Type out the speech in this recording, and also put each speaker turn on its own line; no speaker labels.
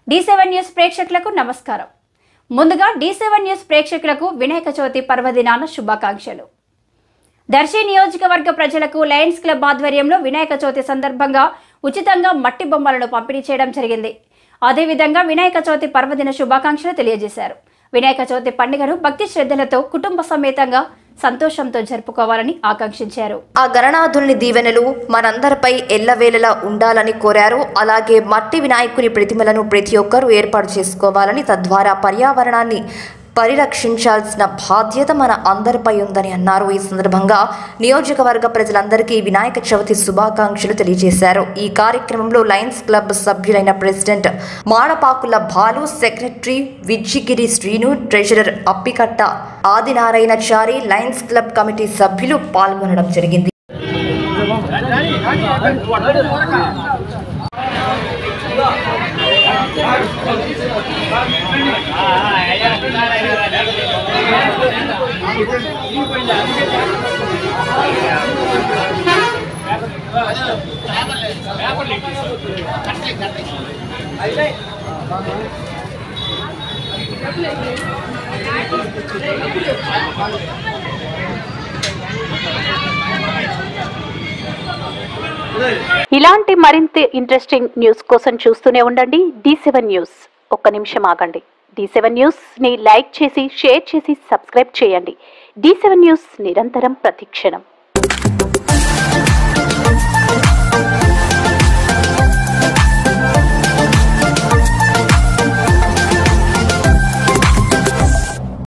D seven news ప్రేక్షకులకు నమస్కారం ముందుగా డి సెవెన్ న్యూస్ ప్రేక్షకులకు వినాయక చవితి పర్వదినాన శుభాకాంక్షలు దర్శి నియోజకవర్గ ప్రజలకు లయన్స్ క్లబ్ ఆధ్వర్యంలో వినాయక చవితి సందర్భంగా ఉచితంగా మట్టి బొమ్మలను పంపిణీ చేయడం జరిగింది అదేవిధంగా వినాయక చవితి పర్వదిన శుభాకాంక్షలు తెలియజేశారు వినాయక చవితి పండుగను భక్తి శ్రద్ధలతో కుటుంబ సమేతంగా సంతోషంతో జరుపుకోవాలని ఆకాంక్షించారు
ఆ గణనాథుని దీవెనలు మనందరిపై ఎల్లవేళలా ఉండాలని కోరారు అలాగే మట్టి వినాయకుని ప్రతిమలను ప్రతి ఒక్కరూ ఏర్పాటు చేసుకోవాలని తద్వారా పర్యావరణాన్ని పరిరక్షించాల్సిన బాధ్యత మన అందరిపై ఉందని అన్నారు ఈ సందర్భంగా నియోజకవర్గ ప్రజలందరికీ వినాయక చవితి శుభాకాంక్షలు తెలియజేశారు ఈ కార్యక్రమంలో లయన్స్ క్లబ్ సభ్యులైన president Madapakula Balu secretary Vijjigiri Srinu treasurer Appikatta Adinarayanachari lions club committee సభ్యులు పాల్గొనడం జరిగింది
ఇలాంటి మరింత ఇంట్రెస్టింగ్ న్యూస్ కోసం చూస్తూనే ఉండండి డి సెవెన్ న్యూస్ ఒక్క నిమిషం ఆగండి డి సెవెన్ న్యూస్ ని లైక్ చేసి షేర్ చేసి సబ్స్క్రైబ్ చేయండి డి సెవెన్ న్యూస్ నిరంతరం ప్రతిక్షణం